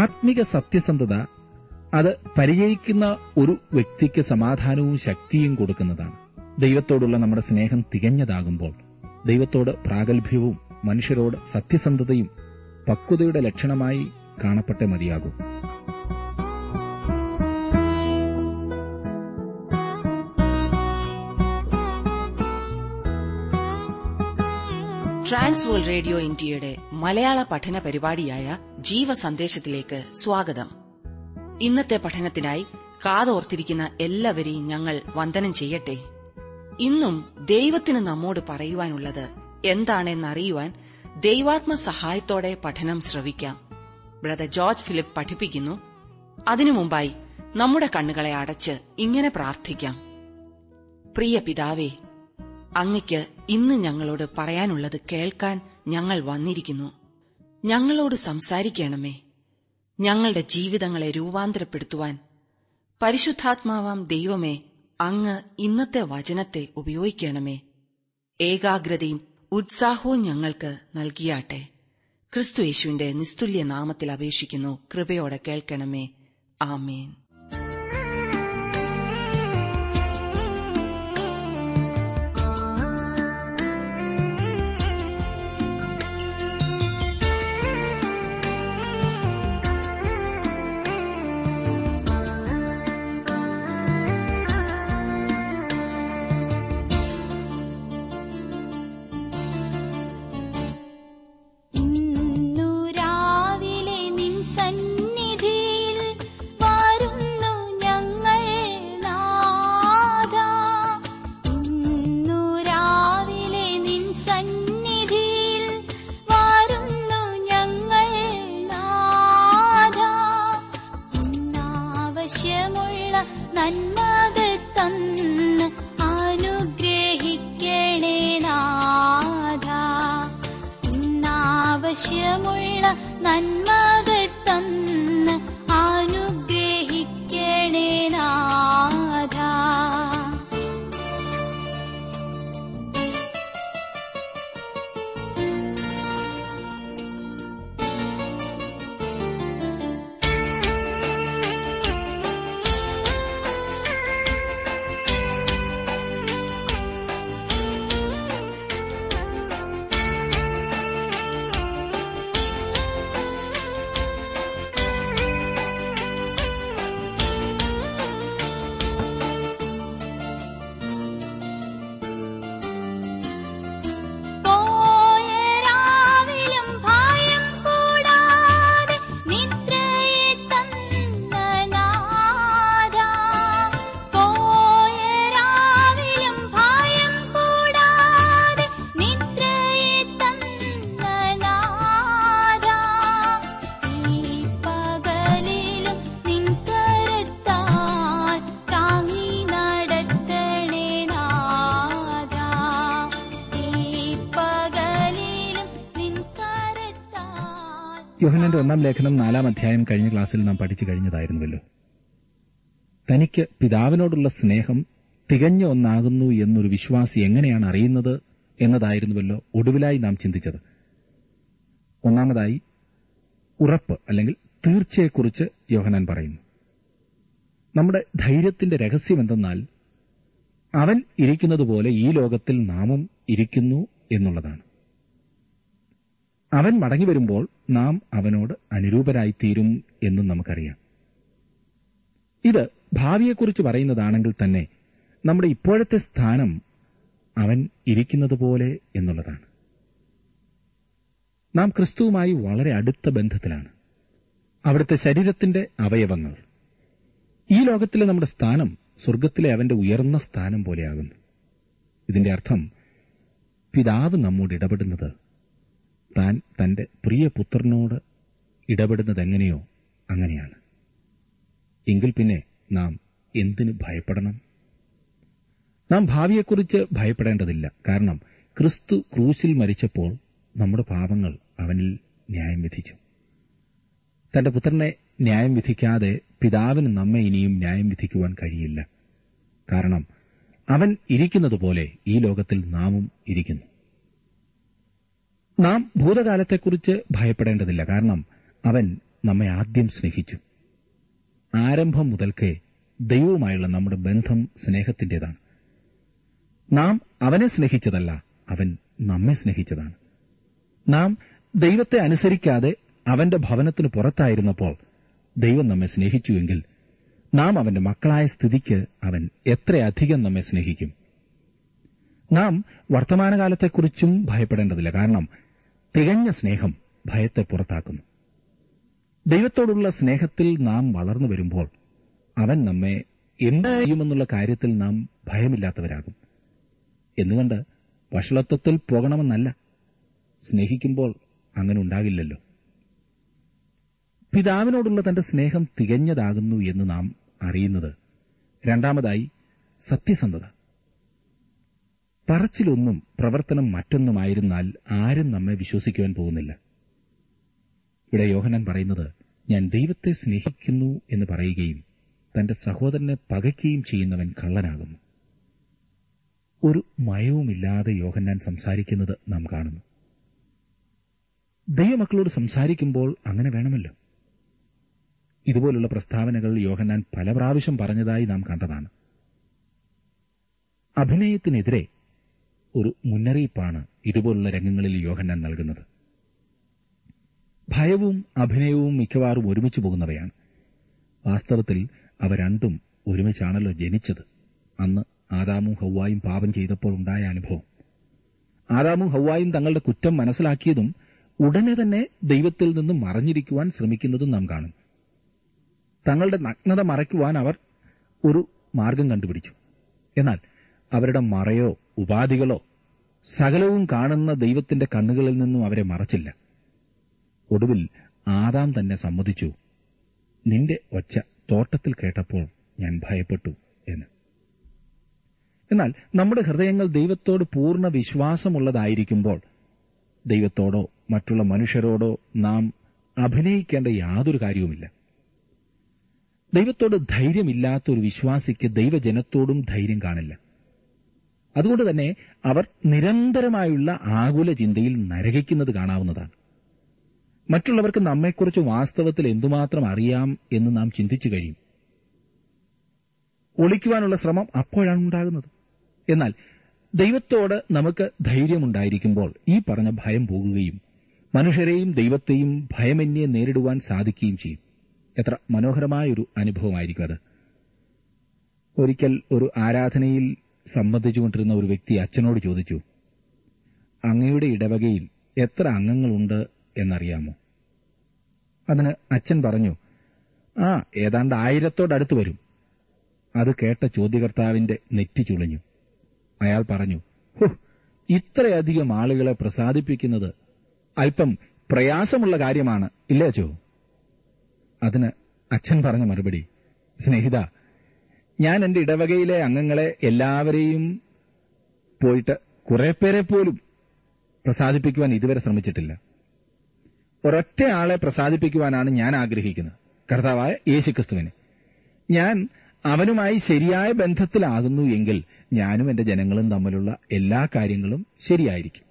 ആത്മിക സത്യസന്ധത അത് പരിചയിക്കുന്ന ഒരു വ്യക്തിക്ക് സമാധാനവും ശക്തിയും കൊടുക്കുന്നതാണ് ദൈവത്തോടുള്ള നമ്മുടെ സ്നേഹം തികഞ്ഞതാകുമ്പോൾ ദൈവത്തോട് പ്രാഗൽഭ്യവും മനുഷ്യരോട് സത്യസന്ധതയും പക്വതയുടെ ലക്ഷണമായി കാണപ്പെട്ടേ മതിയാകൂ ട്രാൻസ്വേൾ റേഡിയോ ഇന്ത്യയുടെ മലയാള പഠന പരിപാടിയായ ജീവസന്ദേശത്തിലേക്ക് സ്വാഗതം ഇന്നത്തെ പഠനത്തിനായി കാതോർത്തിരിക്കുന്ന എല്ലാവരെയും ഞങ്ങൾ വന്ദനം ചെയ്യട്ടെ ഇന്നും ദൈവത്തിന് നമ്മോട് പറയുവാനുള്ളത് എന്താണെന്നറിയുവാൻ ദൈവാത്മ സഹായത്തോടെ പഠനം ശ്രവിക്കാം ബ്രദർ ജോർജ് ഫിലിപ്പ് പഠിപ്പിക്കുന്നു അതിനു മുമ്പായി നമ്മുടെ കണ്ണുകളെ അടച്ച് ഇങ്ങനെ പ്രാർത്ഥിക്കാം പ്രിയ പിതാവേ അങ്ങയ്ക്ക് ഇന്ന് ഞങ്ങളോട് പറയാനുള്ളത് കേൾക്കാൻ ഞങ്ങൾ വന്നിരിക്കുന്നു ഞങ്ങളോട് സംസാരിക്കണമേ ഞങ്ങളുടെ ജീവിതങ്ങളെ രൂപാന്തരപ്പെടുത്തുവാൻ പരിശുദ്ധാത്മാവാം ദൈവമേ അങ്ങ് ഇന്നത്തെ വചനത്തെ ഉപയോഗിക്കണമേ ഏകാഗ്രതയും ഉത്സാഹവും ഞങ്ങൾക്ക് നൽകിയാട്ടെ ക്രിസ്തു യേശുവിന്റെ നിസ്തുല്യ നാമത്തിൽ അപേക്ഷിക്കുന്നു കൃപയോടെ കേൾക്കണമേ ആമേൻ ഇന്നു രാവിലെ നിൻ സന്നിധിയിൽ വരുന്നു ഞങ്ങൾ നാഥാ ഇന്നു രാവിലെ നിൻ സന്നിധിയിൽ വരുന്നു ഞങ്ങൾ നാഥാ ഇന്നാവശ്യമുള്ള നന്മകൾ തന്ന് അനുഗ്രഹിക്കണേ നാഥാ ഇന്നാവശ്യമുള്ള നന്മകൾ തന്ന് അനുഗ്രഹിക്കണേ നാഥാ പോയ രാവിലും ഭയം കൂടാതെ നിദ്രയെ തന്ന നാഥാ പോയ രാവിലും ഭയം കൂടാതെ നിദ്രയെ തന്ന നാഥാ ഈ പകലിലും നിൻ കരത്താൽ താങ്ങി നടത്തണേ നാഥാ ഈ പകലിലും നിൻ കരത്താൽ യോഹനന്റെ ഒന്നാം ലേഖനം നാലാം അധ്യായം കഴിഞ്ഞ ക്ലാസ്സിൽ നാം പഠിച്ചു കഴിഞ്ഞതായിരുന്നുവല്ലോ തനിക്ക് പിതാവിനോടുള്ള സ്നേഹം തികഞ്ഞ ഒന്നാകുന്നു എന്നൊരു വിശ്വാസി എങ്ങനെയാണ് അറിയുന്നത് എന്നതായിരുന്നുവല്ലോ ഒടുവിലായി നാം ചിന്തിച്ചത് ഒന്നാമതായി ഉറപ്പ് അല്ലെങ്കിൽ തീർച്ചയെക്കുറിച്ച് യോഹനാൻ പറയുന്നു നമ്മുടെ ധൈര്യത്തിന്റെ രഹസ്യം എന്തെന്നാൽ അവൻ ഇരിക്കുന്നതുപോലെ ഈ ലോകത്തിൽ നാമും ഇരിക്കുന്നു എന്നുള്ളതാണ് അവൻ മടങ്ങി വരുമ്പോൾ നാം അവനോട് അനുരൂപരായിത്തീരും എന്നും നമുക്കറിയാം ഇത് ഭാവിയെക്കുറിച്ച് പറയുന്നതാണെങ്കിൽ തന്നെ നമ്മുടെ ഇപ്പോഴത്തെ സ്ഥാനം അവൻ ഇരിക്കുന്നതുപോലെ എന്നുള്ളതാണ് നാം ക്രിസ്തുവുമായി വളരെ അടുത്ത ബന്ധത്തിലാണ് അവിടുത്തെ ശരീരത്തിന്റെ അവയവങ്ങൾ ഈ ലോകത്തിലെ നമ്മുടെ സ്ഥാനം സ്വർഗത്തിലെ അവന്റെ ഉയർന്ന സ്ഥാനം പോലെയാകുന്നു ഇതിന്റെ അർത്ഥം പിതാവ് നമ്മോട് ഇടപെടുന്നത് താൻ തന്റെ പ്രിയ പുത്രനോട് ഇടപെടുന്നതെങ്ങനെയോ അങ്ങനെയാണ് എങ്കിൽ പിന്നെ നാം എന്തിന് ഭയപ്പെടണം നാം ഭാവിയെക്കുറിച്ച് ഭയപ്പെടേണ്ടതില്ല കാരണം ക്രിസ്തു ക്രൂശിൽ മരിച്ചപ്പോൾ നമ്മുടെ പാപങ്ങൾ അവനിൽ ന്യായം വിധിച്ചു തന്റെ പുത്രനെ ന്യായം വിധിക്കാതെ പിതാവിന് നമ്മെ ഇനിയും ന്യായം വിധിക്കുവാൻ കഴിയില്ല കാരണം അവൻ ഇരിക്കുന്നതുപോലെ ഈ ലോകത്തിൽ നാമും ഇരിക്കുന്നു നാം ഭൂതകാലത്തെക്കുറിച്ച് ഭയപ്പെടേണ്ടതില്ല കാരണം അവൻ നമ്മെ ആദ്യം സ്നേഹിച്ചു ആരംഭം മുതൽക്കേ ദൈവവുമായുള്ള നമ്മുടെ ബന്ധം സ്നേഹത്തിന്റേതാണ് നാം അവനെ സ്നേഹിച്ചതല്ല അവൻ നമ്മെ സ്നേഹിച്ചതാണ് നാം ദൈവത്തെ അനുസരിക്കാതെ അവന്റെ ഭവനത്തിന് പുറത്തായിരുന്നപ്പോൾ ദൈവം നമ്മെ സ്നേഹിച്ചുവെങ്കിൽ നാം അവന്റെ മക്കളായ സ്ഥിതിക്ക് അവൻ എത്രയധികം നമ്മെ സ്നേഹിക്കും നാം വർത്തമാനകാലത്തെക്കുറിച്ചും ഭയപ്പെടേണ്ടതില്ല കാരണം തികഞ്ഞ സ്നേഹം ഭയത്തെ പുറത്താക്കുന്നു ദൈവത്തോടുള്ള സ്നേഹത്തിൽ നാം വളർന്നു വരുമ്പോൾ അവൻ നമ്മെ എന്ത് ചെയ്യുമെന്നുള്ള കാര്യത്തിൽ നാം ഭയമില്ലാത്തവരാകും എന്നുകൊണ്ട് വഷളത്വത്തിൽ പോകണമെന്നല്ല സ്നേഹിക്കുമ്പോൾ അങ്ങനെ ഉണ്ടാകില്ലല്ലോ പിതാവിനോടുള്ള തന്റെ സ്നേഹം തികഞ്ഞതാകുന്നു എന്ന് നാം അറിയുന്നത് രണ്ടാമതായി സത്യസന്ധത പറച്ചിലൊന്നും പ്രവർത്തനം മറ്റൊന്നുമായിരുന്നാൽ ആരും നമ്മെ വിശ്വസിക്കുവാൻ പോകുന്നില്ല ഇവിടെ യോഹനൻ പറയുന്നത് ഞാൻ ദൈവത്തെ സ്നേഹിക്കുന്നു എന്ന് പറയുകയും തന്റെ സഹോദരനെ പകയ്ക്കുകയും ചെയ്യുന്നവൻ കള്ളനാകുന്നു ഒരു മയവുമില്ലാതെ യോഹന്നാൻ സംസാരിക്കുന്നത് നാം കാണുന്നു ദൈവമക്കളോട് സംസാരിക്കുമ്പോൾ അങ്ങനെ വേണമല്ലോ ഇതുപോലുള്ള പ്രസ്താവനകൾ യോഹന്നാൻ പല പ്രാവശ്യം പറഞ്ഞതായി നാം കണ്ടതാണ് അഭിനയത്തിനെതിരെ ഒരു മുന്നറിയിപ്പാണ് ഇതുപോലുള്ള രംഗങ്ങളിൽ യോഹന്നാൻ നൽകുന്നത് ഭയവും അഭിനയവും മിക്കവാറും ഒരുമിച്ച് പോകുന്നവയാണ് വാസ്തവത്തിൽ അവ രണ്ടും ഒരുമിച്ചാണല്ലോ ജനിച്ചത് അന്ന് ആദാമും ഹൗവായും പാപം ചെയ്തപ്പോൾ ഉണ്ടായ അനുഭവം ആദാമും ഹൗവായും തങ്ങളുടെ കുറ്റം മനസ്സിലാക്കിയതും ഉടനെ തന്നെ ദൈവത്തിൽ നിന്നും മറഞ്ഞിരിക്കുവാൻ ശ്രമിക്കുന്നതും നാം കാണും തങ്ങളുടെ നഗ്നത മറയ്ക്കുവാൻ അവർ ഒരു മാർഗം കണ്ടുപിടിച്ചു എന്നാൽ അവരുടെ മറയോ ഉപാധികളോ സകലവും കാണുന്ന ദൈവത്തിന്റെ കണ്ണുകളിൽ നിന്നും അവരെ മറച്ചില്ല ഒടുവിൽ ആദാം തന്നെ സമ്മതിച്ചു നിന്റെ ഒച്ച തോട്ടത്തിൽ കേട്ടപ്പോൾ ഞാൻ ഭയപ്പെട്ടു എന്ന് എന്നാൽ നമ്മുടെ ഹൃദയങ്ങൾ ദൈവത്തോട് പൂർണ്ണ വിശ്വാസമുള്ളതായിരിക്കുമ്പോൾ ദൈവത്തോടോ മറ്റുള്ള മനുഷ്യരോടോ നാം അഭിനയിക്കേണ്ട യാതൊരു കാര്യവുമില്ല ദൈവത്തോട് ധൈര്യമില്ലാത്ത ഒരു വിശ്വാസിക്ക് ദൈവജനത്തോടും ധൈര്യം കാണില്ല അതുകൊണ്ട് തന്നെ അവർ നിരന്തരമായുള്ള ആകുല ചിന്തയിൽ നരകിക്കുന്നത് കാണാവുന്നതാണ് മറ്റുള്ളവർക്ക് നമ്മെക്കുറിച്ച് വാസ്തവത്തിൽ എന്തുമാത്രം അറിയാം എന്ന് നാം ചിന്തിച്ചു കഴിയും ഒളിക്കുവാനുള്ള ശ്രമം അപ്പോഴാണ് ഉണ്ടാകുന്നത് എന്നാൽ ദൈവത്തോട് നമുക്ക് ധൈര്യമുണ്ടായിരിക്കുമ്പോൾ ഈ പറഞ്ഞ ഭയം പോകുകയും മനുഷ്യരെയും ദൈവത്തെയും ഭയമന്യെ നേരിടുവാൻ സാധിക്കുകയും ചെയ്യും എത്ര മനോഹരമായൊരു അനുഭവമായിരിക്കും അത് ഒരിക്കൽ ഒരു ആരാധനയിൽ സംബന്ധിച്ചുകൊണ്ടിരുന്ന ഒരു വ്യക്തി അച്ഛനോട് ചോദിച്ചു അങ്ങയുടെ ഇടവകയിൽ എത്ര അംഗങ്ങളുണ്ട് എന്നറിയാമോ അതിന് അച്ഛൻ പറഞ്ഞു ആ ഏതാണ്ട് ആയിരത്തോടടുത്ത് വരും അത് കേട്ട ചോദ്യകർത്താവിന്റെ നെറ്റി ചുളിഞ്ഞു അയാൾ പറഞ്ഞു ഹോ ഇത്രയധികം ആളുകളെ പ്രസാദിപ്പിക്കുന്നത് അല്പം പ്രയാസമുള്ള കാര്യമാണ് ഇല്ലേ അച്ചോ അതിന് അച്ഛൻ പറഞ്ഞ മറുപടി സ്നേഹിത ഞാൻ എന്റെ ഇടവകയിലെ അംഗങ്ങളെ എല്ലാവരെയും പോയിട്ട് കുറെ പേരെ പോലും പ്രസാദിപ്പിക്കുവാൻ ഇതുവരെ ശ്രമിച്ചിട്ടില്ല ഒരൊറ്റ ആളെ പ്രസാദിപ്പിക്കുവാനാണ് ഞാൻ ആഗ്രഹിക്കുന്നത് കർത്താവായ യേശുക്രിസ്തുവിന് ഞാൻ അവനുമായി ശരിയായ ബന്ധത്തിലാകുന്നു എങ്കിൽ ഞാനും എന്റെ ജനങ്ങളും തമ്മിലുള്ള എല്ലാ കാര്യങ്ങളും ശരിയായിരിക്കും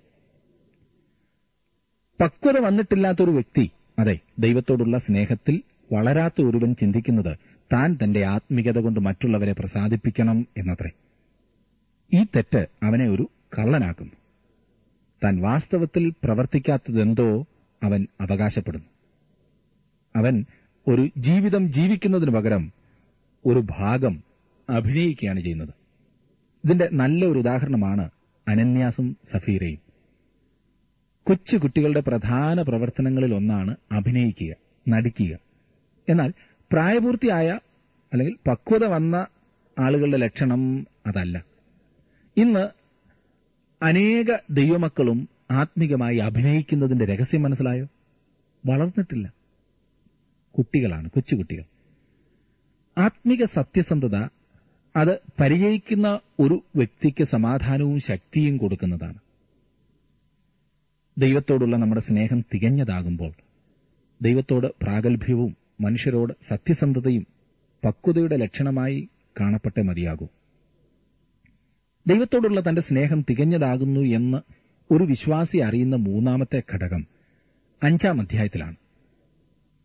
പക്വത വന്നിട്ടില്ലാത്തൊരു വ്യക്തി അതെ ദൈവത്തോടുള്ള സ്നേഹത്തിൽ വളരാത്ത ഒരുവൻ ചിന്തിക്കുന്നത് താൻ തന്റെ ആത്മീയത കൊണ്ട് മറ്റുള്ളവരെ പ്രസാദിപ്പിക്കണം എന്നത്രേ ഈ തെറ്റ് അവനെ ഒരു കള്ളനാക്കുന്നു താൻ വാസ്തവത്തിൽ പ്രവർത്തിക്കാത്തതെന്തോ അവൻ അവകാശപ്പെടുന്നു അവൻ ഒരു ജീവിതം ജീവിക്കുന്നതിനു പകരം ഒരു ഭാഗം അഭിനയിക്കുകയാണ് ചെയ്യുന്നത് ഇതിന്റെ നല്ല ഒരു ഉദാഹരണമാണ് അനന്യാസും സഫീറയും കൊച്ചു കുട്ടികളുടെ പ്രധാന പ്രവർത്തനങ്ങളിൽ ഒന്നാണ് അഭിനയിക്കുക നടിക്കുക എന്നാൽ പ്രായപൂർത്തിയായ അല്ലെങ്കിൽ പക്വത വന്ന ആളുകളുടെ ലക്ഷണം അതല്ല ഇന്ന് അനേക ദൈവമക്കളും ആത്മികമായി അഭിനയിക്കുന്നതിന്റെ രഹസ്യം മനസ്സിലായോ വളർന്നിട്ടില്ല കുട്ടികളാണ് കൊച്ചുകുട്ടികൾ ആത്മിക സത്യസന്ധത അത് പരിചയിക്കുന്ന ഒരു വ്യക്തിക്ക് സമാധാനവും ശക്തിയും കൊടുക്കുന്നതാണ് ദൈവത്തോടുള്ള നമ്മുടെ സ്നേഹം തികഞ്ഞതാകുമ്പോൾ ദൈവത്തോട് പ്രാഗൽഭ്യവും മനുഷ്യരോട് സത്യസന്ധതയും പക്വതയുടെ ലക്ഷണമായി കാണപ്പെട്ടേ മതിയാകൂ ദൈവത്തോടുള്ള തന്റെ സ്നേഹം തികഞ്ഞതാകുന്നു എന്ന് ഒരു വിശ്വാസി അറിയുന്ന മൂന്നാമത്തെ ഘടകം അഞ്ചാം അധ്യായത്തിലാണ്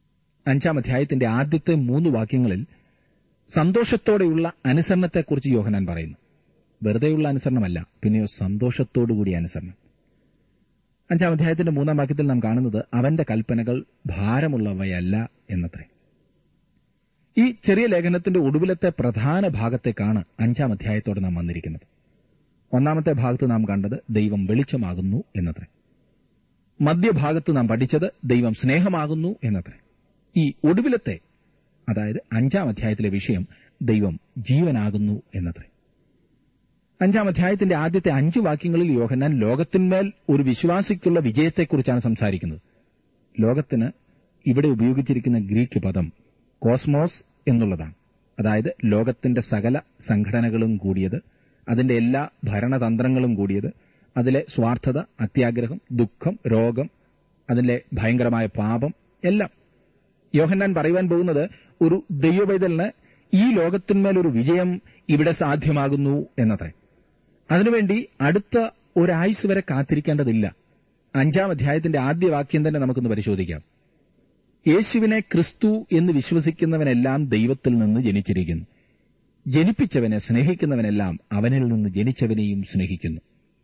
അഞ്ചാം അധ്യായത്തിന്റെ ആദ്യത്തെ മൂന്ന് വാക്യങ്ങളിൽ സന്തോഷത്തോടെയുള്ള അനുസരണത്തെക്കുറിച്ച് യോഹനാൻ പറയുന്നു വെറുതെയുള്ള അനുസരണമല്ല പിന്നെയോ സന്തോഷത്തോടുകൂടിയ അനുസരണം അഞ്ചാം അധ്യായത്തിന്റെ മൂന്നാം വാക്യത്തിൽ നാം കാണുന്നത് അവന്റെ കൽപ്പനകൾ ഭാരമുള്ളവയല്ല എന്നത്രേ ഈ ചെറിയ ലേഖനത്തിന്റെ ഒടുവിലത്തെ പ്രധാന ഭാഗത്തേക്കാണ് അഞ്ചാം അധ്യായത്തോടെ നാം വന്നിരിക്കുന്നത് ഒന്നാമത്തെ ഭാഗത്ത് നാം കണ്ടത് ദൈവം വെളിച്ചമാകുന്നു എന്നത്രേ മധ്യഭാഗത്ത് നാം പഠിച്ചത് ദൈവം സ്നേഹമാകുന്നു എന്നത്രേ ഈ ഒടുവിലത്തെ അതായത് അഞ്ചാം അധ്യായത്തിലെ വിഷയം ദൈവം ജീവനാകുന്നു എന്നത്രേ അഞ്ചാം അധ്യായത്തിന്റെ ആദ്യത്തെ അഞ്ച് വാക്യങ്ങളിൽ യോഹന്നാൻ ലോകത്തിന്മേൽ ഒരു വിശ്വാസിക്കുള്ള വിജയത്തെക്കുറിച്ചാണ് സംസാരിക്കുന്നത് ലോകത്തിന് ഇവിടെ ഉപയോഗിച്ചിരിക്കുന്ന ഗ്രീക്ക് പദം കോസ്മോസ് എന്നുള്ളതാണ് അതായത് ലോകത്തിന്റെ സകല സംഘടനകളും കൂടിയത് അതിന്റെ എല്ലാ ഭരണതന്ത്രങ്ങളും കൂടിയത് അതിലെ സ്വാർത്ഥത അത്യാഗ്രഹം ദുഃഖം രോഗം അതിലെ ഭയങ്കരമായ പാപം എല്ലാം യോഹന്നാൻ പറയുവാൻ പോകുന്നത് ഒരു ദൈവവൈതലിന് ഈ ലോകത്തിന്മേൽ ഒരു വിജയം ഇവിടെ സാധ്യമാകുന്നു എന്നത്രേ അതിനുവേണ്ടി അടുത്ത ഒരായുസ് വരെ കാത്തിരിക്കേണ്ടതില്ല അഞ്ചാം അധ്യായത്തിന്റെ ആദ്യ വാക്യം തന്നെ നമുക്കൊന്ന് പരിശോധിക്കാം യേശുവിനെ ക്രിസ്തു എന്ന് വിശ്വസിക്കുന്നവനെല്ലാം ദൈവത്തിൽ നിന്ന് ജനിച്ചിരിക്കുന്നു ജനിപ്പിച്ചവനെ സ്നേഹിക്കുന്നവനെല്ലാം അവനിൽ നിന്ന് ജനിച്ചവനെയും സ്നേഹിക്കുന്നു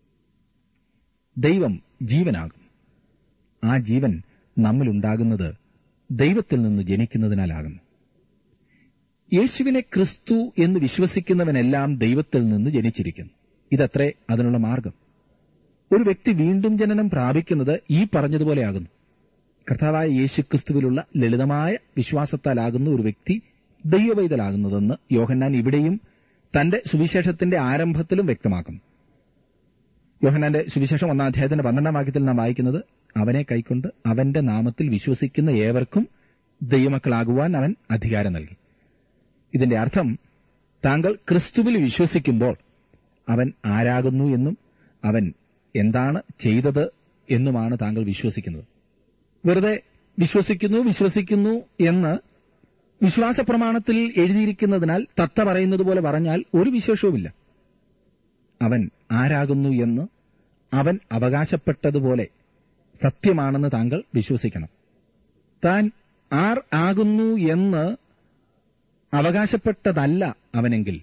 ദൈവം ജീവനാകും ആ ജീവൻ നമ്മിലുണ്ടാകുന്നത് ദൈവത്തിൽ നിന്ന് ജനിക്കുന്നതിനാലാകുന്നു യേശുവിനെ ക്രിസ്തു എന്ന് വിശ്വസിക്കുന്നവനെല്ലാം ദൈവത്തിൽ നിന്ന് ജനിച്ചിരിക്കുന്നു ഇതത്രേ അതിനുള്ള മാർഗം ഒരു വ്യക്തി വീണ്ടും ജനനം പ്രാപിക്കുന്നത് ഈ പറഞ്ഞതുപോലെയാകുന്നു കർത്താവായ യേശുക്രിസ്തുവിലുള്ള ലളിതമായ വിശ്വാസത്താലാകുന്ന ഒരു വ്യക്തി ദൈവവൈതലാകുന്നതെന്ന് യോഹന്നാൻ ഇവിടെയും തന്റെ സുവിശേഷത്തിന്റെ ആരംഭത്തിലും വ്യക്തമാക്കുന്നു യോഹന്നാന്റെ സുവിശേഷം ഒന്നാം അധ്യായത്തിന്റെ പന്ത്രണ്ടാം വാക്യത്തിൽ നാം വായിക്കുന്നത് അവനെ കൈക്കൊണ്ട് അവന്റെ നാമത്തിൽ വിശ്വസിക്കുന്ന ഏവർക്കും ദൈവമക്കളാകുവാൻ അവൻ അധികാരം നൽകി ഇതിന്റെ അർത്ഥം താങ്കൾ ക്രിസ്തുവിൽ വിശ്വസിക്കുമ്പോൾ അവൻ ആരാകുന്നു എന്നും അവൻ എന്താണ് ചെയ്തത് എന്നുമാണ് താങ്കൾ വിശ്വസിക്കുന്നത് വെറുതെ വിശ്വസിക്കുന്നു വിശ്വസിക്കുന്നു എന്ന് വിശ്വാസ പ്രമാണത്തിൽ എഴുതിയിരിക്കുന്നതിനാൽ തത്ത പറയുന്നത് പോലെ പറഞ്ഞാൽ ഒരു വിശേഷവുമില്ല അവൻ ആരാകുന്നു എന്ന് അവൻ അവകാശപ്പെട്ടതുപോലെ സത്യമാണെന്ന് താങ്കൾ വിശ്വസിക്കണം താൻ ആർ ആകുന്നു എന്ന് അവകാശപ്പെട്ടതല്ല അവനെങ്കിൽ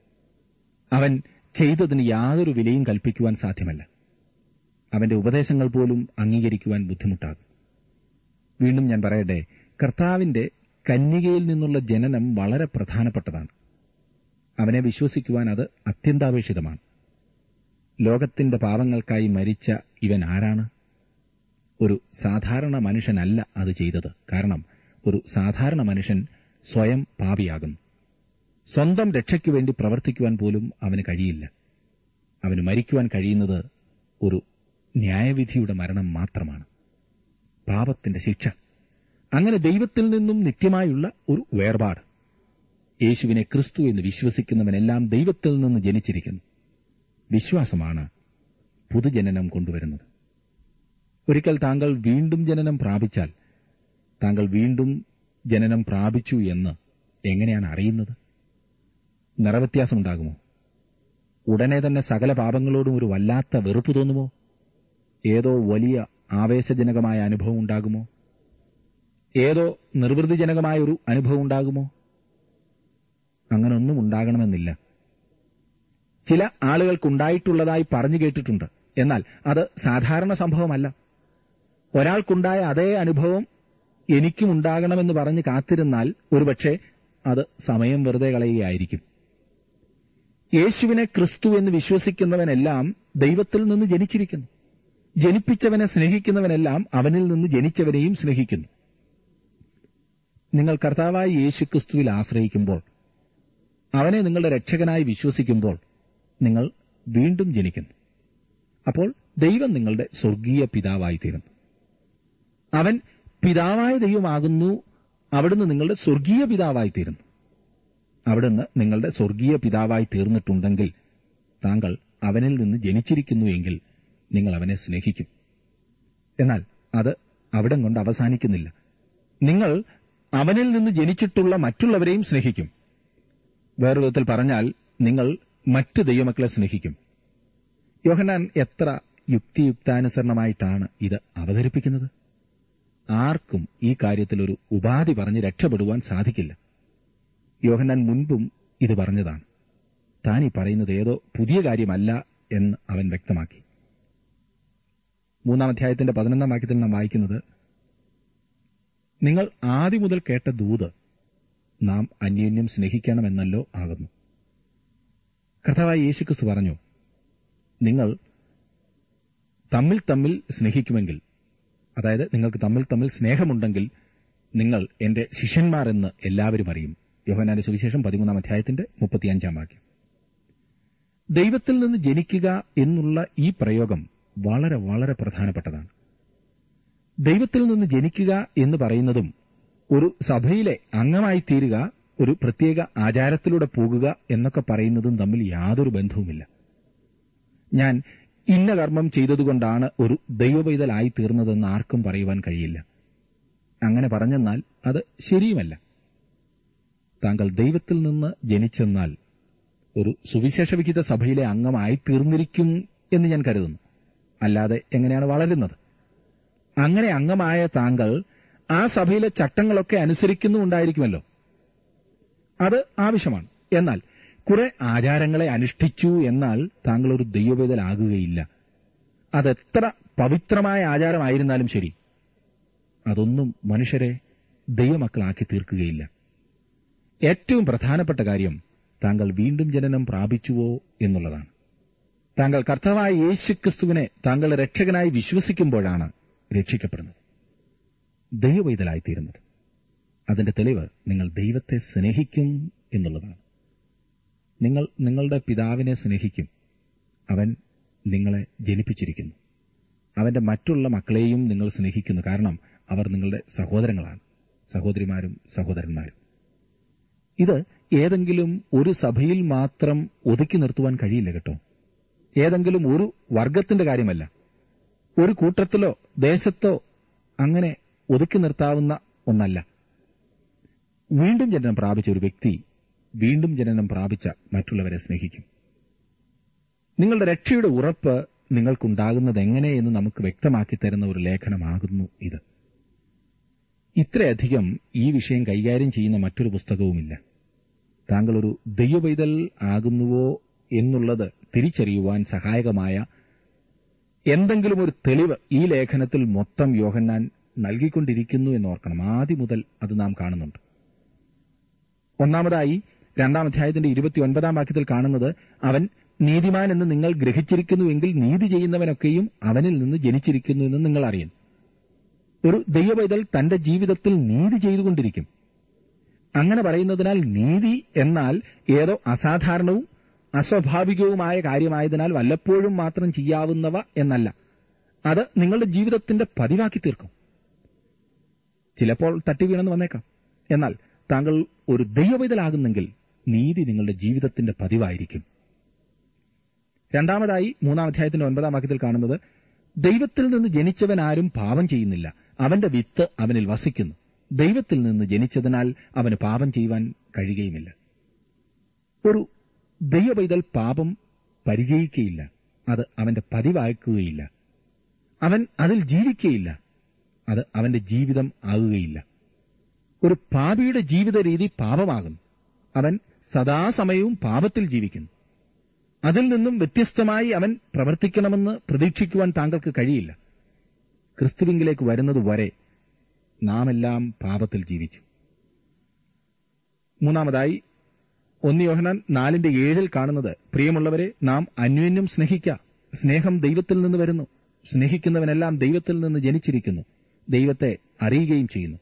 അവൻ ചെയ്തതിന് യാതൊരു വിലയും കൽപ്പിക്കുവാൻ സാധ്യമല്ല അവന്റെ ഉപദേശങ്ങൾ പോലും അംഗീകരിക്കുവാൻ ബുദ്ധിമുട്ടാകും വീണ്ടും ഞാൻ പറയട്ടെ കർത്താവിന്റെ കന്യകയിൽ നിന്നുള്ള ജനനം വളരെ പ്രധാനപ്പെട്ടതാണ് അവനെ വിശ്വസിക്കുവാൻ അത് അത്യന്താപേക്ഷിതമാണ് ലോകത്തിന്റെ പാവങ്ങൾക്കായി മരിച്ച ഇവൻ ആരാണ് ഒരു സാധാരണ മനുഷ്യനല്ല അത് ചെയ്തത് കാരണം ഒരു സാധാരണ മനുഷ്യൻ സ്വയം പാപിയാകുന്നു സ്വന്തം രക്ഷയ്ക്കു വേണ്ടി പ്രവർത്തിക്കുവാൻ പോലും അവന് കഴിയില്ല അവന് മരിക്കുവാൻ കഴിയുന്നത് ഒരു ന്യായവിധിയുടെ മരണം മാത്രമാണ് പാപത്തിന്റെ ശിക്ഷ അങ്ങനെ ദൈവത്തിൽ നിന്നും നിത്യമായുള്ള ഒരു വേർപാട് യേശുവിനെ ക്രിസ്തു എന്ന് വിശ്വസിക്കുന്നവനെല്ലാം ദൈവത്തിൽ നിന്ന് ജനിച്ചിരിക്കുന്നു വിശ്വാസമാണ് പുതുജനനം കൊണ്ടുവരുന്നത് ഒരിക്കൽ താങ്കൾ വീണ്ടും ജനനം പ്രാപിച്ചാൽ താങ്കൾ വീണ്ടും ജനനം പ്രാപിച്ചു എന്ന് എങ്ങനെയാണ് അറിയുന്നത് നിറവ്യത്യാസമുണ്ടാകുമോ ഉടനെ തന്നെ സകല പാപങ്ങളോടും ഒരു വല്ലാത്ത വെറുപ്പ് തോന്നുമോ ഏതോ വലിയ ആവേശജനകമായ അനുഭവം ഉണ്ടാകുമോ ഏതോ നിർവൃതിജനകമായ ഒരു അനുഭവം ഉണ്ടാകുമോ അങ്ങനൊന്നും ഉണ്ടാകണമെന്നില്ല ചില ആളുകൾക്കുണ്ടായിട്ടുള്ളതായി പറഞ്ഞു കേട്ടിട്ടുണ്ട് എന്നാൽ അത് സാധാരണ സംഭവമല്ല ഒരാൾക്കുണ്ടായ അതേ അനുഭവം എനിക്കും ഉണ്ടാകണമെന്ന് പറഞ്ഞ് കാത്തിരുന്നാൽ ഒരുപക്ഷെ അത് സമയം വെറുതെ കളയുകയായിരിക്കും യേശുവിനെ ക്രിസ്തു എന്ന് വിശ്വസിക്കുന്നവനെല്ലാം ദൈവത്തിൽ നിന്ന് ജനിച്ചിരിക്കുന്നു ജനിപ്പിച്ചവനെ സ്നേഹിക്കുന്നവനെല്ലാം അവനിൽ നിന്ന് ജനിച്ചവനെയും സ്നേഹിക്കുന്നു നിങ്ങൾ കർത്താവായ യേശു ക്രിസ്തുവിൽ ആശ്രയിക്കുമ്പോൾ അവനെ നിങ്ങളുടെ രക്ഷകനായി വിശ്വസിക്കുമ്പോൾ നിങ്ങൾ വീണ്ടും ജനിക്കുന്നു അപ്പോൾ ദൈവം നിങ്ങളുടെ സ്വർഗീയ പിതാവായിത്തീരുന്നു അവൻ പിതാവായ ദൈവമാകുന്നു അവിടുന്ന് നിങ്ങളുടെ സ്വർഗീയ പിതാവായിത്തീരുന്നു അവിടുന്ന് നിങ്ങളുടെ സ്വർഗീയ പിതാവായി തീർന്നിട്ടുണ്ടെങ്കിൽ താങ്കൾ അവനിൽ നിന്ന് ജനിച്ചിരിക്കുന്നു എങ്കിൽ നിങ്ങൾ അവനെ സ്നേഹിക്കും എന്നാൽ അത് അവിടം കൊണ്ട് അവസാനിക്കുന്നില്ല നിങ്ങൾ അവനിൽ നിന്ന് ജനിച്ചിട്ടുള്ള മറ്റുള്ളവരെയും സ്നേഹിക്കും വേറെ വിധത്തിൽ പറഞ്ഞാൽ നിങ്ങൾ മറ്റ് ദൈവമക്കളെ സ്നേഹിക്കും യോഹന്നാൻ എത്ര യുക്തിയുക്താനുസരണമായിട്ടാണ് ഇത് അവതരിപ്പിക്കുന്നത് ആർക്കും ഈ കാര്യത്തിൽ ഒരു ഉപാധി പറഞ്ഞ് രക്ഷപ്പെടുവാൻ സാധിക്കില്ല യോഹന്നാൻ മുൻപും ഇത് പറഞ്ഞതാണ് താൻ ഈ പറയുന്നത് ഏതോ പുതിയ കാര്യമല്ല എന്ന് അവൻ വ്യക്തമാക്കി മൂന്നാം അധ്യായത്തിന്റെ പതിനൊന്നാം വാക്യത്തിൽ നാം വായിക്കുന്നത് നിങ്ങൾ ആദ്യം മുതൽ കേട്ട ദൂത് നാം അന്യോന്യം സ്നേഹിക്കണമെന്നല്ലോ ആകുന്നു കർത്താവായ യേശുക്രിസ്തു പറഞ്ഞു നിങ്ങൾ തമ്മിൽ തമ്മിൽ സ്നേഹിക്കുമെങ്കിൽ അതായത് നിങ്ങൾക്ക് തമ്മിൽ തമ്മിൽ സ്നേഹമുണ്ടെങ്കിൽ നിങ്ങൾ എന്റെ ശിഷ്യന്മാർ എന്ന് എല്ലാവരും അറിയും യോഹനാന്റെ സുവിശേഷം പതിമൂന്നാം അധ്യായത്തിന്റെ മുപ്പത്തിയഞ്ചാം വാക്യം ദൈവത്തിൽ നിന്ന് ജനിക്കുക എന്നുള്ള ഈ പ്രയോഗം വളരെ വളരെ പ്രധാനപ്പെട്ടതാണ് ദൈവത്തിൽ നിന്ന് ജനിക്കുക എന്ന് പറയുന്നതും ഒരു സഭയിലെ അംഗമായി തീരുക ഒരു പ്രത്യേക ആചാരത്തിലൂടെ പോകുക എന്നൊക്കെ പറയുന്നതും തമ്മിൽ യാതൊരു ബന്ധവുമില്ല ഞാൻ ഇന്ന കർമ്മം ചെയ്തതുകൊണ്ടാണ് ഒരു ദൈവപൈതലായി തീർന്നതെന്ന് ആർക്കും പറയുവാൻ കഴിയില്ല അങ്ങനെ പറഞ്ഞെന്നാൽ അത് ശരിയുമല്ല താങ്കൾ ദൈവത്തിൽ നിന്ന് ജനിച്ചെന്നാൽ ഒരു സുവിശേഷവിഹിത സഭയിലെ അംഗമായി തീർന്നിരിക്കും എന്ന് ഞാൻ കരുതുന്നു അല്ലാതെ എങ്ങനെയാണ് വളരുന്നത് അങ്ങനെ അംഗമായ താങ്കൾ ആ സഭയിലെ ചട്ടങ്ങളൊക്കെ അനുസരിക്കുന്നുണ്ടായിരിക്കുമല്ലോ അത് ആവശ്യമാണ് എന്നാൽ കുറെ ആചാരങ്ങളെ അനുഷ്ഠിച്ചു എന്നാൽ താങ്കൾ ഒരു ദൈവവേദലാകുകയില്ല അതെത്ര പവിത്രമായ ആചാരമായിരുന്നാലും ശരി അതൊന്നും മനുഷ്യരെ ദൈവമക്കളാക്കി തീർക്കുകയില്ല ഏറ്റവും പ്രധാനപ്പെട്ട കാര്യം താങ്കൾ വീണ്ടും ജനനം പ്രാപിച്ചുവോ എന്നുള്ളതാണ് താങ്കൾ കർത്താവായ യേശുക്രിസ്തുവിനെ താങ്കളുടെ രക്ഷകനായി വിശ്വസിക്കുമ്പോഴാണ് രക്ഷിക്കപ്പെടുന്നത് ദൈവവൈതലായിത്തീരുന്നത് അതിന്റെ തെളിവ് നിങ്ങൾ ദൈവത്തെ സ്നേഹിക്കും എന്നുള്ളതാണ് നിങ്ങൾ നിങ്ങളുടെ പിതാവിനെ സ്നേഹിക്കും അവൻ നിങ്ങളെ ജനിപ്പിച്ചിരിക്കുന്നു അവന്റെ മറ്റുള്ള മക്കളെയും നിങ്ങൾ സ്നേഹിക്കുന്നു കാരണം അവർ നിങ്ങളുടെ സഹോദരങ്ങളാണ് സഹോദരിമാരും സഹോദരന്മാരും ഇത് ഏതെങ്കിലും ഒരു സഭയിൽ മാത്രം ഒതുക്കി നിർത്തുവാൻ കഴിയില്ല കേട്ടോ ഏതെങ്കിലും ഒരു വർഗത്തിന്റെ കാര്യമല്ല ഒരു കൂട്ടത്തിലോ ദേശത്തോ അങ്ങനെ ഒതുക്കി നിർത്താവുന്ന ഒന്നല്ല വീണ്ടും ജനനം പ്രാപിച്ച ഒരു വ്യക്തി വീണ്ടും ജനനം പ്രാപിച്ച മറ്റുള്ളവരെ സ്നേഹിക്കും നിങ്ങളുടെ രക്ഷയുടെ ഉറപ്പ് നിങ്ങൾക്കുണ്ടാകുന്നത് എങ്ങനെയെന്ന് നമുക്ക് വ്യക്തമാക്കി തരുന്ന ഒരു ലേഖനമാകുന്നു ഇത് ഇത്രയധികം ഈ വിഷയം കൈകാര്യം ചെയ്യുന്ന മറ്റൊരു പുസ്തകവുമില്ല താങ്കൾ ഒരു ദൈവപൈതൽ ആകുന്നുവോ എന്നുള്ളത് തിരിച്ചറിയുവാൻ സഹായകമായ എന്തെങ്കിലും ഒരു തെളിവ് ഈ ലേഖനത്തിൽ മൊത്തം യോഹന്നാൻ നൽകിക്കൊണ്ടിരിക്കുന്നു എന്നോർക്കണം ആദ്യം മുതൽ അത് നാം കാണുന്നുണ്ട് ഒന്നാമതായി രണ്ടാം അധ്യായത്തിന്റെ ഇരുപത്തിയൊൻപതാം വാക്യത്തിൽ കാണുന്നത് അവൻ നീതിമാൻ എന്ന് നിങ്ങൾ ഗ്രഹിച്ചിരിക്കുന്നുവെങ്കിൽ നീതി ചെയ്യുന്നവനൊക്കെയും അവനിൽ നിന്ന് ജനിച്ചിരിക്കുന്നു എന്ന് നിങ്ങൾ അറിയുന്നു ഒരു ദൈവപൈതൽ തന്റെ ജീവിതത്തിൽ നീതി ചെയ്തുകൊണ്ടിരിക്കും അങ്ങനെ പറയുന്നതിനാൽ നീതി എന്നാൽ ഏതോ അസാധാരണവും അസ്വാഭാവികവുമായ കാര്യമായതിനാൽ വല്ലപ്പോഴും മാത്രം ചെയ്യാവുന്നവ എന്നല്ല അത് നിങ്ങളുടെ ജീവിതത്തിന്റെ പതിവാക്കി തീർക്കും ചിലപ്പോൾ തട്ടി വീണെന്ന് വന്നേക്കാം എന്നാൽ താങ്കൾ ഒരു ദൈവവിതലാകുന്നെങ്കിൽ നീതി നിങ്ങളുടെ ജീവിതത്തിന്റെ പതിവായിരിക്കും രണ്ടാമതായി മൂന്നാം അധ്യായത്തിന്റെ ഒൻപതാം വാക്യത്തിൽ കാണുന്നത് ദൈവത്തിൽ നിന്ന് ജനിച്ചവൻ ആരും പാപം ചെയ്യുന്നില്ല അവന്റെ വിത്ത് അവനിൽ വസിക്കുന്നു ദൈവത്തിൽ നിന്ന് ജനിച്ചതിനാൽ അവന് പാപം ചെയ്യുവാൻ കഴിയുകയുമില്ല ഒരു ദൈവപൈതൽ പാപം പരിചയിക്കുകയില്ല അത് അവന്റെ പതിവാക്കുകയില്ല അവൻ അതിൽ ജീവിക്കുകയില്ല അത് അവന്റെ ജീവിതം ആകുകയില്ല ഒരു പാപിയുടെ ജീവിത രീതി പാപമാകുന്നു അവൻ സദാസമയവും പാപത്തിൽ ജീവിക്കുന്നു അതിൽ നിന്നും വ്യത്യസ്തമായി അവൻ പ്രവർത്തിക്കണമെന്ന് പ്രതീക്ഷിക്കുവാൻ താങ്കൾക്ക് കഴിയില്ല ക്രിസ്തുവിങ്കിലേക്ക് വരുന്നതുവരെ നാമെല്ലാം പാപത്തിൽ ജീവിച്ചു മൂന്നാമതായി ഒന്ന് യോഹനാൻ നാലിന്റെ ഏഴിൽ കാണുന്നത് പ്രിയമുള്ളവരെ നാം അന്യോന്യം സ്നേഹിക്ക സ്നേഹം ദൈവത്തിൽ നിന്ന് വരുന്നു സ്നേഹിക്കുന്നവനെല്ലാം ദൈവത്തിൽ നിന്ന് ജനിച്ചിരിക്കുന്നു ദൈവത്തെ അറിയുകയും ചെയ്യുന്നു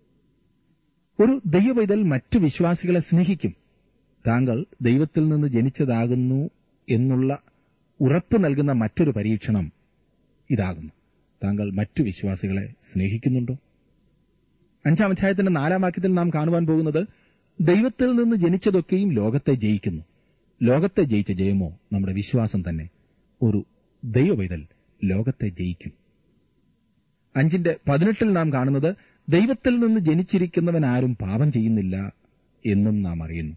ഒരു ദൈവവൈതൽ മറ്റു വിശ്വാസികളെ സ്നേഹിക്കും താങ്കൾ ദൈവത്തിൽ നിന്ന് ജനിച്ചതാകുന്നു എന്നുള്ള ഉറപ്പ് നൽകുന്ന മറ്റൊരു പരീക്ഷണം ഇതാകുന്നു താങ്കൾ മറ്റു വിശ്വാസികളെ സ്നേഹിക്കുന്നുണ്ടോ അഞ്ചാം അധ്യായത്തിന്റെ നാലാം വാക്യത്തിൽ നാം കാണുവാൻ പോകുന്നത് ദൈവത്തിൽ നിന്ന് ജനിച്ചതൊക്കെയും ലോകത്തെ ജയിക്കുന്നു ലോകത്തെ ജയിച്ച ജയമോ നമ്മുടെ വിശ്വാസം തന്നെ ഒരു ദൈവവൈതൽ ലോകത്തെ ജയിക്കും അഞ്ചിന്റെ പതിനെട്ടിൽ നാം കാണുന്നത് ദൈവത്തിൽ നിന്ന് ജനിച്ചിരിക്കുന്നവൻ ആരും പാപം ചെയ്യുന്നില്ല എന്നും നാം അറിയുന്നു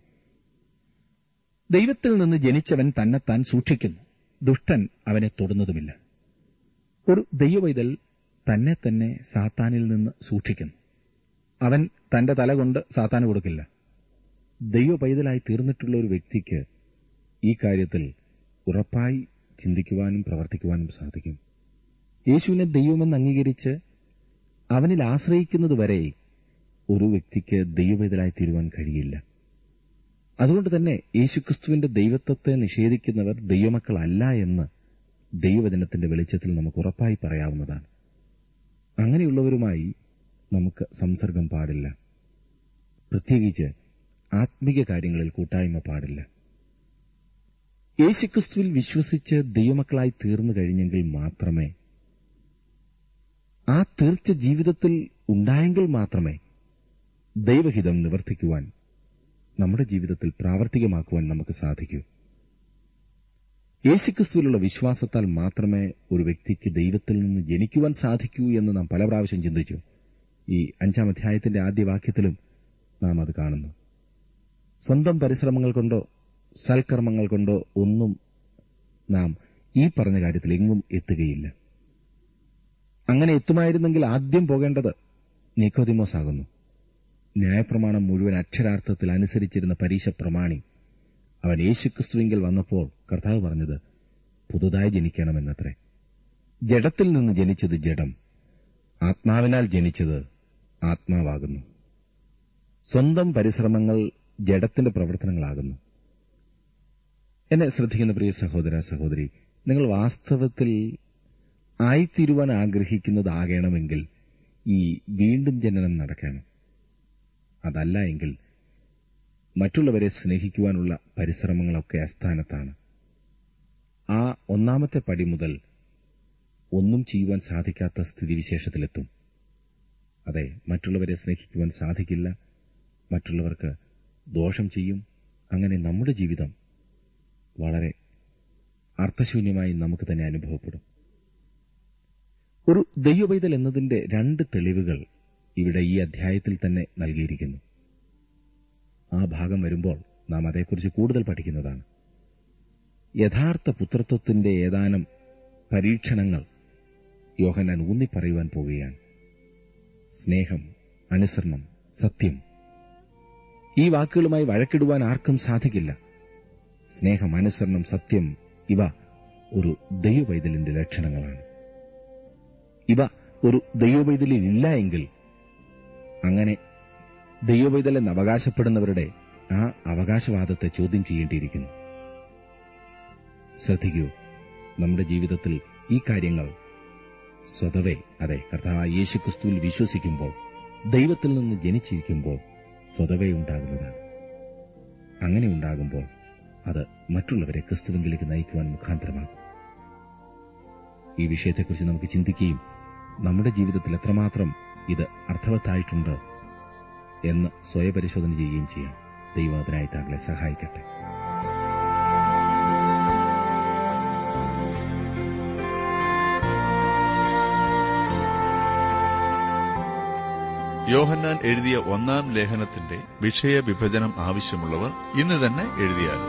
ദൈവത്തിൽ നിന്ന് ജനിച്ചവൻ തന്നെത്താൻ സൂക്ഷിക്കുന്നു ദുഷ്ടൻ അവനെ തൊടുന്നതുമില്ല ഒരു ദൈവവൈതൽ തന്നെ തന്നെ സാത്താനിൽ നിന്ന് സൂക്ഷിക്കുന്നു അവൻ തന്റെ തല കൊണ്ട് സാത്താന് കൊടുക്കില്ല ദൈവ പൈതലായി തീർന്നിട്ടുള്ള ഒരു വ്യക്തിക്ക് ഈ കാര്യത്തിൽ ഉറപ്പായി ചിന്തിക്കുവാനും പ്രവർത്തിക്കുവാനും സാധിക്കും യേശുവിനെ ദൈവമെന്ന് അംഗീകരിച്ച് അവനിൽ ആശ്രയിക്കുന്നതുവരെ ഒരു വ്യക്തിക്ക് ദൈവപൈതലായി തീരുവാൻ കഴിയില്ല അതുകൊണ്ട് തന്നെ യേശുക്രിസ്തുവിന്റെ ദൈവത്വത്തെ നിഷേധിക്കുന്നവർ ദൈവമക്കളല്ല എന്ന് ദൈവവചനത്തിന്റെ വെളിച്ചത്തിൽ നമുക്ക് ഉറപ്പായി പറയാവുന്നതാണ് അങ്ങനെയുള്ളവരുമായി നമുക്ക് സംസർഗം പാടില്ല പ്രത്യേകിച്ച് ആത്മീക കാര്യങ്ങളിൽ കൂട്ടായ്മ പാടില്ല യേശുക്രിസ്തുവിൽ വിശ്വസിച്ച് ദൈവമക്കളായി തീർന്നു കഴിഞ്ഞെങ്കിൽ മാത്രമേ ആ തീർച്ച ജീവിതത്തിൽ ഉണ്ടായെങ്കിൽ മാത്രമേ ദൈവഹിതം നിവർത്തിക്കുവാൻ നമ്മുടെ ജീവിതത്തിൽ പ്രാവർത്തികമാക്കുവാൻ നമുക്ക് സാധിക്കൂ യേശുക്രിസ്തുവിലുള്ള വിശ്വാസത്താൽ മാത്രമേ ഒരു വ്യക്തിക്ക് ദൈവത്തിൽ നിന്ന് ജനിക്കുവാൻ സാധിക്കൂ എന്ന് നാം പല പ്രാവശ്യം ചിന്തിച്ചു ഈ അഞ്ചാം അധ്യായത്തിന്റെ ആദ്യ വാക്യത്തിലും നാം അത് കാണുന്നു സ്വന്തം പരിശ്രമങ്ങൾ കൊണ്ടോ സൽക്കർമ്മങ്ങൾ കൊണ്ടോ ഒന്നും നാം ഈ പറഞ്ഞ കാര്യത്തിൽ എങ്ങും എത്തുകയില്ല അങ്ങനെ എത്തുമായിരുന്നെങ്കിൽ ആദ്യം പോകേണ്ടത് നീക്കോദിമോസ് ആകുന്നു ന്യായപ്രമാണം മുഴുവൻ അക്ഷരാർത്ഥത്തിൽ അനുസരിച്ചിരുന്ന പരീശ പ്രമാണി അവൻ യേശുക്രിസ്തുവിങ്കിൽ വന്നപ്പോൾ കർത്താവ് പറഞ്ഞത് പുതുതായി ജനിക്കണമെന്നത്രേ ജഡത്തിൽ നിന്ന് ജനിച്ചത് ജഡം ആത്മാവിനാൽ ജനിച്ചത് ആത്മാവാകുന്നു സ്വന്തം പരിശ്രമങ്ങൾ ജഡത്തിന്റെ പ്രവർത്തനങ്ങളാകുന്നു എന്നെ ശ്രദ്ധിക്കുന്ന പ്രിയ സഹോദര സഹോദരി നിങ്ങൾ വാസ്തവത്തിൽ ആയിത്തീരുവാൻ ആഗ്രഹിക്കുന്നതാകണമെങ്കിൽ ഈ വീണ്ടും ജനനം നടക്കണം അതല്ല എങ്കിൽ മറ്റുള്ളവരെ സ്നേഹിക്കുവാനുള്ള പരിശ്രമങ്ങളൊക്കെ അസ്ഥാനത്താണ് ആ ഒന്നാമത്തെ പടി മുതൽ ഒന്നും ചെയ്യുവാൻ സാധിക്കാത്ത സ്ഥിതിവിശേഷത്തിലെത്തും അതെ മറ്റുള്ളവരെ സ്നേഹിക്കുവാൻ സാധിക്കില്ല മറ്റുള്ളവർക്ക് ദോഷം ചെയ്യും അങ്ങനെ നമ്മുടെ ജീവിതം വളരെ അർത്ഥശൂന്യമായി നമുക്ക് തന്നെ അനുഭവപ്പെടും ഒരു ദൈവവൈതൽ എന്നതിന്റെ രണ്ട് തെളിവുകൾ ഇവിടെ ഈ അധ്യായത്തിൽ തന്നെ നൽകിയിരിക്കുന്നു ആ ഭാഗം വരുമ്പോൾ നാം അതേക്കുറിച്ച് കൂടുതൽ പഠിക്കുന്നതാണ് യഥാർത്ഥ പുത്രത്വത്തിന്റെ ഏതാനും പരീക്ഷണങ്ങൾ യോഹനാൻ ഊന്നിപ്പറയുവാൻ പോവുകയാണ് സ്നേഹം അനുസരണം സത്യം ഈ വാക്കുകളുമായി വഴക്കിടുവാൻ ആർക്കും സാധിക്കില്ല സ്നേഹം അനുസരണം സത്യം ഇവ ഒരു ദൈവവൈതലിന്റെ ലക്ഷണങ്ങളാണ് ഇവ ഒരു ദൈവവൈതലിൽ ഇല്ല എങ്കിൽ അങ്ങനെ ദൈവവൈതലെന്ന് അവകാശപ്പെടുന്നവരുടെ ആ അവകാശവാദത്തെ ചോദ്യം ചെയ്യേണ്ടിയിരിക്കുന്നു ശ്രദ്ധിക്കൂ നമ്മുടെ ജീവിതത്തിൽ ഈ കാര്യങ്ങൾ സ്വതവേ അതെ കർത്താവ് യേശുക്രിസ്തുവിൽ വിശ്വസിക്കുമ്പോൾ ദൈവത്തിൽ നിന്ന് ജനിച്ചിരിക്കുമ്പോൾ സ്വതവേ ഉണ്ടാകുന്നതാണ് അങ്ങനെ ഉണ്ടാകുമ്പോൾ അത് മറ്റുള്ളവരെ ക്രിസ്തുവിലേക്ക് നയിക്കുവാൻ മുഖാന്തരമാകും ഈ വിഷയത്തെക്കുറിച്ച് നമുക്ക് ചിന്തിക്കുകയും നമ്മുടെ ജീവിതത്തിൽ എത്രമാത്രം ഇത് അർത്ഥവത്തായിട്ടുണ്ട് എന്ന് സ്വയപരിശോധന ചെയ്യുകയും ചെയ്യാം ദൈവം അതിനായി താങ്കളെ സഹായിക്കട്ടെ യോഹന്നാൻ എഴുതിയ ഒന്നാം ലേഖനത്തിന്റെ വിഷയവിഭജനം ആവശ്യമുള്ളവർ ഇന്ന് തന്നെ എഴുതിയാൽ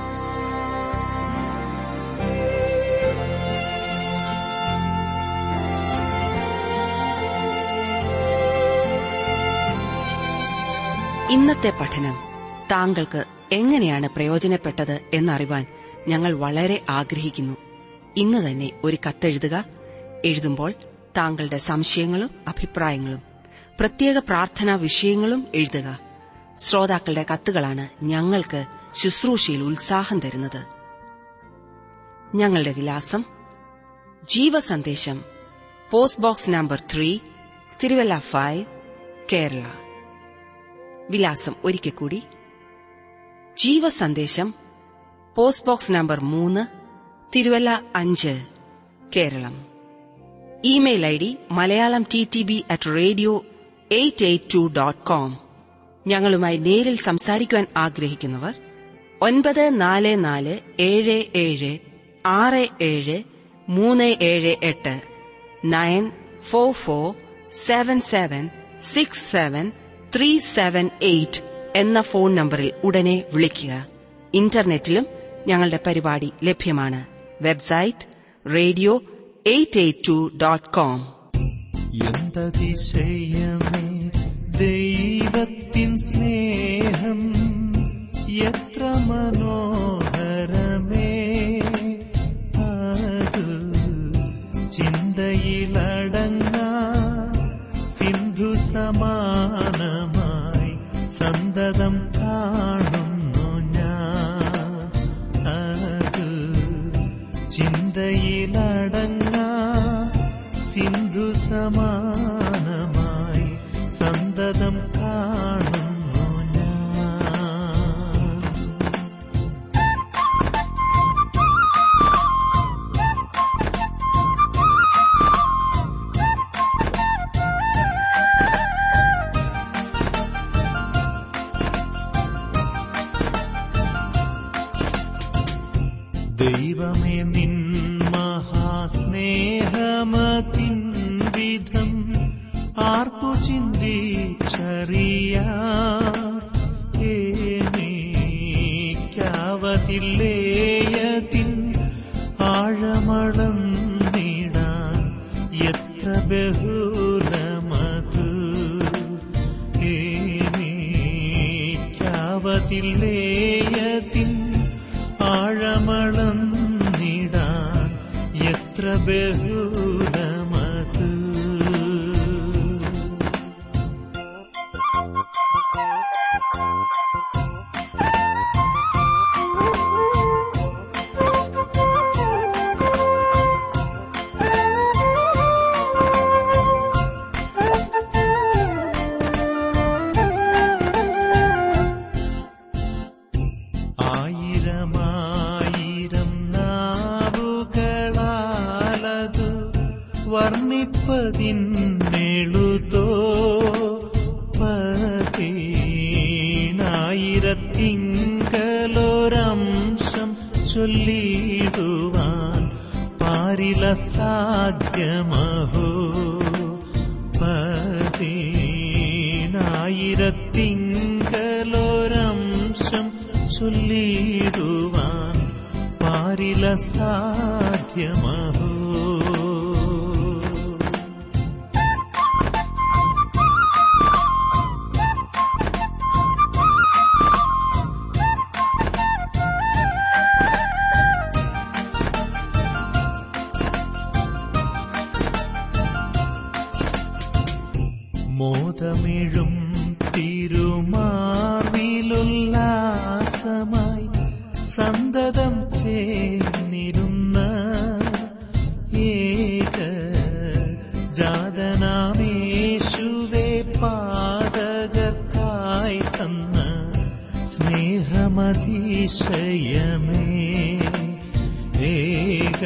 ഇന്നത്തെ പഠനം താങ്കൾക്ക് എങ്ങനെയാണ് പ്രയോജനപ്പെട്ടത് എന്നറിവാൻ ഞങ്ങൾ വളരെ ആഗ്രഹിക്കുന്നു ഇന്ന് തന്നെ ഒരു കത്തെഴുതുക എഴുതുമ്പോൾ താങ്കളുടെ സംശയങ്ങളും അഭിപ്രായങ്ങളും പ്രത്യേക പ്രാർത്ഥനാ വിഷയങ്ങളും എഴുതുക ശ്രോതാക്കളുടെ കത്തുകളാണ് ഞങ്ങൾക്ക് ശുശ്രൂഷയിൽ ഉത്സാഹം തരുന്നത് ഞങ്ങളുടെ വിലാസം ജീവസന്ദേശം post box number three Thiruvalla five Kerala വിലാസം ഒരിക്കൽ കൂടി ജീവസന്ദേശം പോസ്റ്റ് ബോക്സ് നമ്പർ മൂന്ന് തിരുവല്ല അഞ്ച് Keralam email I D Malayalam T T B at radio eight eight two dot com ഞങ്ങളുമായി നേരിൽ സംസാരിക്കുവാൻ ആഗ്രഹിക്കുന്നവർ ഒൻപത് നാല് നാല് ഏഴ് ഏഴ് ആറ് ഏഴ് മൂന്ന് ഏഴ് എട്ട് nine four four seven seven six seven three seven eight എന്ന ഫോൺ നമ്പറിൽ ഉടനെ വിളിക്കുക ഇന്റർനെറ്റിലും ഞങ്ങളുടെ പരിപാടി ലഭ്യമാണ് website radio eight eight two dot com എന്തതിശയമേ ദൈവത്തിൻ സ്നേഹം എത്ര മനോഹരമേ അത് ചിന്തയിലടങ്ങ സിന്ധു സമാനമായി സന്തതം കാണുന്നു ഞാൻ അത് ചിന്തയിലടങ്ങ സിന്ധു സമാനമായി സന്തതം കാണുന്നു ഞാൻ ദൈവമേ നിൻ മഹാസ്നേഹമതിൻ വിധം ആർക്കു ചിന്തിച്ചറിയാവതില്ലേയതിൻ ആഴമളന്നിടാൻ എത്ര ബഹുലമത് ഏനീക്കാവതില്ലേയതിൻ ആഴമളന്നിടാൻ എത്ര ബഹുലമത് ആയിരമായിരം നാവുകളാലതു വർണ്ണിപ്പതിന്നെഴുതോ പതിനായിരത്തിങ്കലൊരംശം ചൊല്ലിടുവാൻ പാരില സാധ്യമഹോ പതിനായിരത്തിങ്കലൊരംശം ചൊല്ലിടുവാൻ പാരില സാധ്യമഹോ മോദമിഴും തിരുമാവിലുല്ലാസമായി സന്തതം ചേർന്നിരുന്ന ഏക ജാതനാമേശുവേ പാതകർക്കായി തന്ന സ്നേഹമതിശയമേ ഏക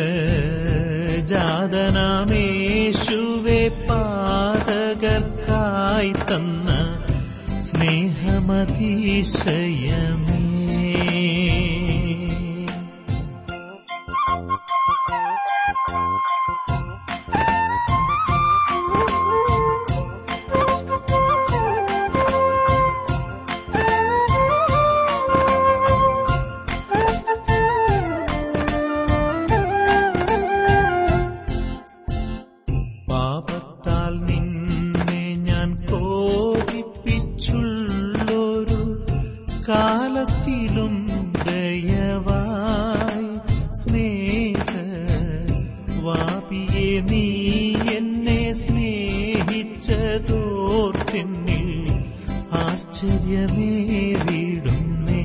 ജാതനാമേശുവേ പാതകർക്കായി തന്ന സ്നേഹമതിശയമേ പാപത്താൽ നിന്നെ ഞാൻ കോപിപ്പിച്ചുള്ളൊരു കാലത്തിലും ദയവായി സ്നേഹ വാപിയെ നീ എന്നെ സ്നേഹിച്ചതോർത്തിന്നിൽ ആശ്ചര്യമേറിടുന്നേ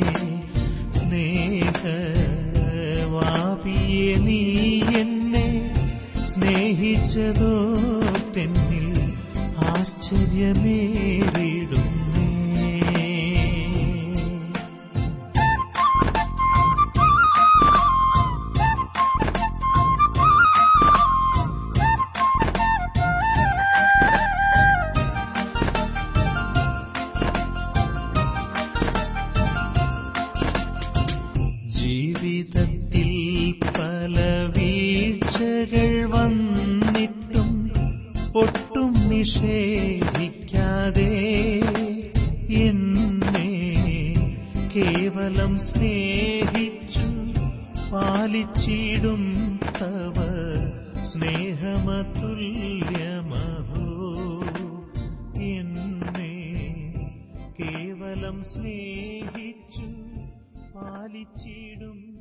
സ്നേഹ വാപിയെ നീ എന്നെ സ്നേഹിച്ചതോ തെന്നിൽ ആശ്ചര്യമേറിടുന്നേ ജീവിതത്തിൽ പല വീഴ്ചകൾ വന്നിട്ടും ഒട്ടും നിഷേധിക്കാതെ എന്നെ കേവലം സ്നേഹിച്ചു പാലിച്ചിടും തവ സ്നേഹമതുല്യമാ സ്നേഹിച്ചു പാലിച്ചിടും